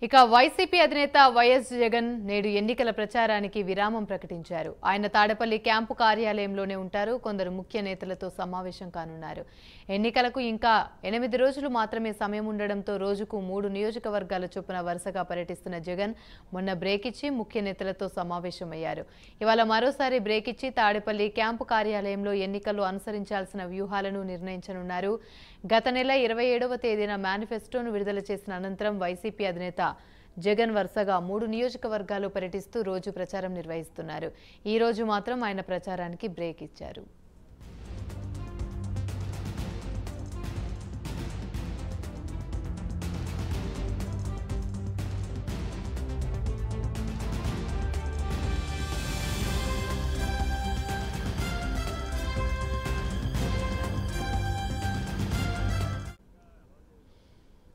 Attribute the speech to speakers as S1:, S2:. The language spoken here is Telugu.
S1: ఇక వైసీపీ అధినేత వైఎస్ జగన్ నేడు ఎన్నికల ప్రచారానికి విరామం ప్రకటించారు ఆయన తాడపల్లి క్యాంపు కార్యాలయంలోనే ఉంటారు కొందరు ముఖ్య నేతలతో సమావేశం కానున్నారు ఎన్నికలకు ఇంకా ఎనిమిది రోజులు మాత్రమే సమయం ఉండడంతో రోజుకు మూడు నియోజకవర్గాల చొప్పున వరుసగా పర్యటిస్తున్న జగన్ మొన్న బ్రేక్ ఇచ్చి ముఖ్య నేతలతో సమావేశమయ్యారు ఇవాళ మరోసారి బ్రేక్ ఇచ్చి తాడేపల్లి క్యాంపు కార్యాలయంలో ఎన్నికల్లో అనుసరించాల్సిన వ్యూహాలను నిర్ణయించనున్నారు గత నెల ఇరవై ఏడవ తేదీన మేనిఫెస్టోను విడుదల చేసిన అనంతరం వైసీపీ అధినేత జగన్ వరుసగా మూడు నియోజకవర్గాలు పర్యటిస్తూ రోజు ప్రచారం నిర్వహిస్తున్నారు ఈ రోజు మాత్రం ఆయన ప్రచారానికి బ్రేక్ ఇచ్చారు